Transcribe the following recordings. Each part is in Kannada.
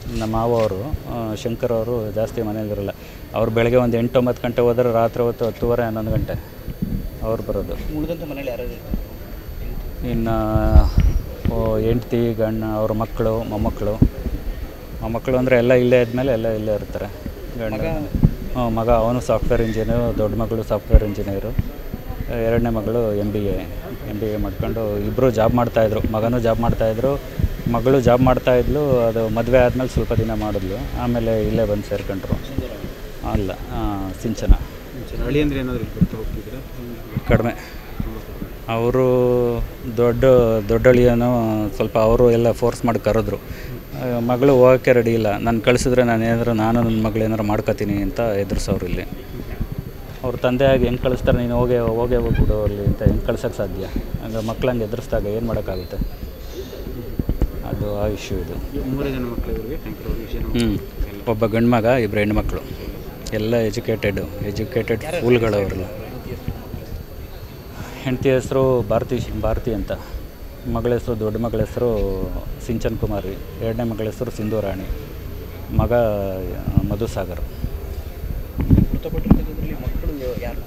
ನಮ್ಮ ಮಾವ ಅವರು ಶಂಕರ್ ಅವರು ಜಾಸ್ತಿ ಮನೇಲಿರಲ್ಲ ಅವ್ರು ಬೆಳಗ್ಗೆ ಒಂದು ಎಂಟು ಒಂಬತ್ತು ಗಂಟೆ ಹೋದ್ರೆ ರಾತ್ರಿ ಹೊತ್ತು ಹತ್ತುವರೆ ಹನ್ನೊಂದು ಗಂಟೆ ಅವ್ರು ಬರೋದು ಉಳಿದಂಥ ಮನೇಲಿ ಯಾರು ಇರ್ತಾರೆ ಇನ್ನು ಹೆಂಡ್ತಿ ಗಂಡ ಅವ್ರ ಮಕ್ಕಳು ಮೊಮ್ಮಕ್ಕಳು ಮೊಮ್ಮಕ್ಕಳು ಅಂದರೆ ಎಲ್ಲ ಇಲ್ಲೇ ಇದ್ಮೇಲೆ ಎಲ್ಲ ಇಲ್ಲೇ ಇರ್ತಾರೆ ಗಂಡ ಮಗ? ಹ್ಞೂ ಮಗ ಅವನು ಸಾಫ್ಟ್ವೇರ್ ಇಂಜಿನಿಯರು ದೊಡ್ಡ ಮಗಳು ಸಾಫ್ಟ್ವೇರ್ ಇಂಜಿನಿಯರು ಎರಡನೇ ಮಗಳು M B A M B A ಮಾಡ್ಕೊಂಡು ಇಬ್ಬರು ಜಾಬ್ ಮಾಡ್ತಾಯಿದ್ರು ಮಗನೂ ಜಾಬ್ ಮಾಡ್ತಾಯಿದ್ರು ಮಗಳು ಜಾಬ್ ಮಾಡ್ತಾಯಿದ್ಲು ಅದು ಮದುವೆ ಆದಮೇಲೆ ಸ್ವಲ್ಪ ದಿನ ಮಾಡಿದ್ಲು ಆಮೇಲೆ ಇಲ್ಲೇ ಬಂದು ಸೇರ್ಕೊಂಡ್ರು ಅಲ್ಲ ಆ, ಸಿಂಚನ ಹಳ್ಳಿ ಅಂದರೆ ಏನಾದರೂ ಇಲ್ಲಿ ಬರ್ತಾ ಹೋಗ್ತಿದ್ದೀರಾ ಕಡಿಮೆ ಅವರು ದೊಡ್ಡ ದೊಡ್ಡಳಿಯನು ಸ್ವಲ್ಪ ಅವರು ಎಲ್ಲ ಫೋರ್ಸ್ ಮಾಡಿ ಕರೆದ್ರು ಆ, ಮಗಳು ಹೋಗೋಕ್ಕೆ ರೆಡಿ ಇಲ್ಲ ನಾನು ಕಳಿಸಿದ್ರೆ ನಾನು ಏನಾದ್ರು ನಾನು ನನ್ನ ಮಗಳು ಏನಾರು ಮಾಡ್ಕೋತೀನಿ ಅಂತ ಎದುರಿಸೋರು ಇಲ್ಲಿ ಅವ್ರ ತಂದೆಯಾಗಿ ಹೆಂಗೆ ಕಳಿಸ್ತಾರೆ ನೀನು ಹೋಗೇ ಹೋಗೇ ಹೋಗ್ಬಿಡು ಅಲ್ಲಿ ಅಂತ ಹೆಂಗೆ ಕಳ್ಸೋಕ್ಕೆ ಸಾಧ್ಯ ಹಂಗೆ ಮಕ್ಳಂಗೆ ಎದುರಿಸಿದಾಗ ಏನು ಮಾಡೋಕ್ಕಾಗುತ್ತೆ ಅದು ಆ ಇಶ್ಯೂ ಇದು ಮೂರೇ ಜನ ಮಕ್ಕಳು ಇವರಿಗೆ ಶಂಕರ್ ಅವ್ರಿಗೆ ವಿಷಯ ಹ್ಞೂ ಒಬ್ಬ ಗಂಡು ಮಗ ಇಬ್ಬರು ಹೆಣ್ಮಕ್ಳು ಎಲ್ಲ ಎಜುಕೇಟೆಡ್ ಎಜುಕೇಟೆಡ್ ಫೂಲ್ಗಳು ಅವರೆಲ್ಲ ಹೆಂಡತಿ ಹೆಸರು ಭಾರತಿ ಭಾರತಿ ಅಂತ ಮಗಳ ಹೆಸರು ದೊಡ್ಡ ಮಗಳ ಹೆಸರು ಸಿಂಚನ್ ಕುಮಾರಿ ಎರಡನೇ ಮಗಳ ಹೆಸರು ಸಿಂಧು ರಾಣಿ ಮಗ ಆ, ಮಧುಸಾಗರ್ ಮೃತಪಟ್ಟಿರೋದ್ರಲ್ಲಿ ಮಕ್ಕಳು ಯಾರು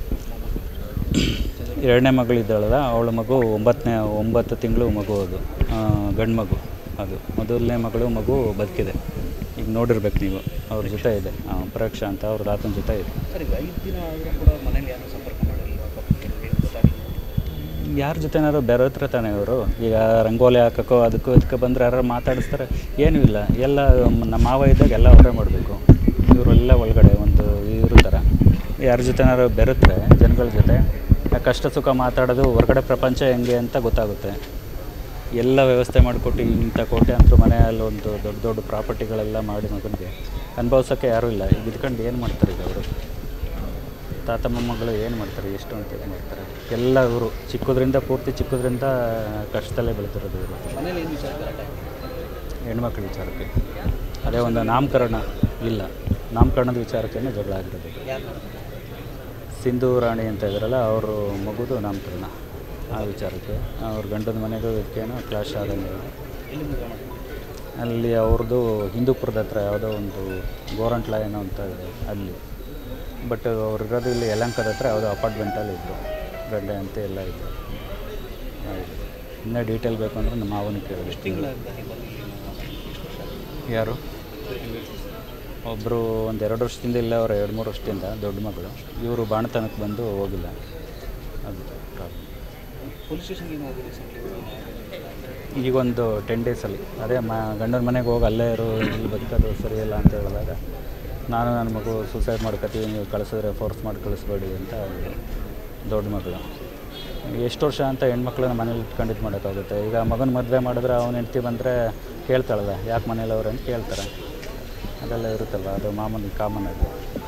ಎರಡನೇ ಮಗಳು ಇದ್ದಾಳಲ್ಲ ಅವಳ ಮಗು ಒಂಬತ್ತನೇ ಒಂಬತ್ತು ತಿಂಗಳು ಮಗು ಅದು ಗಂಡು ಮಗು ಅದು ಮೊದಲನೇ ಮಗಳು ಮಗು ಬದುಕಿದೆ ಈಗ ನೋಡಿರ್ಬೇಕು ನೀವು ಅವ್ರ ಜೊತೆ ಇದೆ ಆ, ಪರೀಕ್ಷಾ ಅಂತ ಅವ್ರ ತಾತನ ಜೊತೆ ಇದೆ ಸರ್ ಈಗ ಐದು ದಿನ ಆದರೂ ಕೂಡ ಮನೇಲಿ ಯಾರು ಸಂಪರ್ಕ ಮಾಡಿರಲಿಲ್ಲ ಪಾಪ ಏನು ಗೊತ್ತಾಗಿಲ್ಲ ಯಾರ ಜೊತೆನಾದ್ರು ಬೇರೆ ಹತ್ರ ತಾನೇ ಇವರು ಈಗ ರಂಗೋಲಿ ಹಾಕೋಕ್ಕೋ ಅದಕ್ಕೂ ಇದಕ್ಕೆ ಬಂದರೆ ಯಾರು ಮಾತಾಡಿಸ್ತಾರೆ ಏನೂ ಇಲ್ಲ ಎಲ್ಲ ನಮ್ಮ ಮಾವ ಇದ್ದಾಗ ಎಲ್ಲ ಅವರೇ ಮಾಡಬೇಕು ಇವರೆಲ್ಲ ಒಳಗಡೆ ಒಂದು ಇವ್ರ ಥರ ಯಾರ ಜೊತೆನಾದ್ರು ಬೆರೆತ್ರೆ ಜನಗಳ ಜೊತೆ ಆ ಕಷ್ಟ ಸುಖ ಮಾತಾಡೋದು ಹೊರಗಡೆ ಪ್ರಪಂಚ ಹೆಂಗೆ ಅಂತ ಗೊತ್ತಾಗುತ್ತೆ ಎಲ್ಲ ವ್ಯವಸ್ಥೆ ಮಾಡಿಕೊಟ್ಟು ಇಂಥ ಕೋಟ್ಯಾಂತರ ಮನೆಯಲ್ಲಿ ಒಂದು ದೊಡ್ಡ ದೊಡ್ಡ ಪ್ರಾಪರ್ಟಿಗಳೆಲ್ಲ ಮಾಡಿ ಮಗನಿಗೆ ಅನುಭವಿಸೋಕ್ಕೆ ಯಾರೂ ಇಲ್ಲ ಈಗ ಇದ್ಕೊಂಡು ಏನು ಮಾಡ್ತಾರೆ ಈಗ ಅವರು ತಾತ ಮೊಮ್ಮಗಳು ಏನು ಮಾಡ್ತಾರೆ ಎಷ್ಟು ಅಂತ ಇದು ಮಾಡ್ತಾರೆ ಎಲ್ಲ ಇವರು ಚಿಕ್ಕದ್ರಿಂದ ಪೂರ್ತಿ ಚಿಕ್ಕದ್ರಿಂದ ಕಷ್ಟದಲ್ಲೇ ಬೆಳೀತಿರೋದು ಇವರು ಮನೇಲಿ ಏನು ವಿಚಾರ ಗಲಾಟೆ ಹೆಣ್ಮಕ್ಳ ವಿಚಾರಕ್ಕೆ ಅದೇ ಒಂದು ನಾಮಕರಣ ಇಲ್ಲ ನಾಮಕರಣದ ವಿಚಾರಕ್ಕೇ ಜಗಳ ಆಗಿರೋದು ಇದು. ಯಾರು ಸಿಂಧು ರಾಣಿ ಅಂತ ಇದ್ದಾರಲ್ಲ ಅವರು ಮಗುದು ನಾಮಕರಣ ಆ ವಿಚಾರಕ್ಕೆ ಅವ್ರ ಗಂಡನ ಮನೆಗೂ ಇದಕ್ಕೇನೋ ಕ್ಲಾಶ್ ಆದಂಗೆ ಎಲ್ಲಿ ಮುಗಿಯೋಣ ಅಲ್ಲಿ ಅವ್ರದ್ದು ಹಿಂದೂಪುರದ ಹತ್ರ ಯಾವುದೋ ಒಂದು ಗೋರಂಟ್ಲ ಏನೋ ಅಂತ ಇದೆ ಅಲ್ಲಿ ಬಟ್ ಅವ್ರು ಇರೋದು ಇಲ್ಲಿ ಯಲಂಕದ ಹತ್ರ ಯಾವುದೋ ಅಪಾರ್ಟ್ಮೆಂಟಲ್ಲಿ ಇದ್ದರು ಗಂಡ ಅಂತ ಎಲ್ಲ ಇದ್ದರು ಹಾಗೆ. ಇನ್ನೂ ಡೀಟೇಲ್ ಬೇಕು ಅಂದರೆ ನಮ್ಮ ಮಾವನ ಕೇಳಿದೆ ತಿಂಗಳ ಎಷ್ಟು ವರ್ಷ ಯಾರು ಒಬ್ಬರು ಒಂದು ಎರಡು ವರ್ಷದಿಂದ ಇಲ್ಲ ಅವ್ರು ಎರಡು ಮೂರು ವರ್ಷದಿಂದ ದೊಡ್ಡ ಮಗಳು ಇವರು ಬಾಣತನಕ್ಕೆ ಬಂದು ಹೋಗಿಲ್ಲ ಅದು ಪ್ರಾಬ್ಲಮ್ ಪೊಲೀಸ್ ಸ್ಟೇಷನ್ಗೆ ಏನು ಹೋಗಿ ರೀಸೆಂಟ್ಲಿ ಈಗೊಂದು ಟೆನ್ ಡೇಸಲ್ಲಿ ಅದೇ ಮ ಗಂಡನ ಮನೆಗೆ ಹೋಗಿ ಅಲ್ಲೇ ಇರು ಇಲ್ಲಿ ಬದುಕೋದು ಸರಿಯಿಲ್ಲ ಅಂತ ಹೇಳಿದಾಗ ನಾನು ನನ್ನ ಮಗು ಸೂಸೈಡ್ ಮಾಡ್ಕೊತೀವಿ ನೀವು ಕಳಿಸಿದ್ರೆ ಫೋರ್ಸ್ ಮಾಡಿ ಕಳಿಸ್ಬೇಡಿ ಅಂತ ಹೇಳಿದ್ರು. ದೊಡ್ಡ ಮಗಳು ಎಷ್ಟು ವರ್ಷ ಅಂತ ಹೆಣ್ಮಕ್ಳನ್ನ ಮನೇಲಿ ಇಟ್ಕೊಂಡು ಇದು ಮಾಡೋಕ್ಕಾಗುತ್ತೆ ಈಗ ಮಗನ ಮದುವೆ ಮಾಡಿದ್ರೆ ಅವನ ಹೆಂಡ್ತಿ ಬಂದರೆ ಕೇಳ್ತಾಳಲ್ಲ ಯಾಕೆ ಮನೇಲಿ ಅವ್ರು ಅಂತ ಕೇಳ್ತಾರೆ ಅದೆಲ್ಲ ಇರುತ್ತಲ್ಲ ಅದು ಮಾಮೂಲಿ ಕಾಮನ್ ಅದು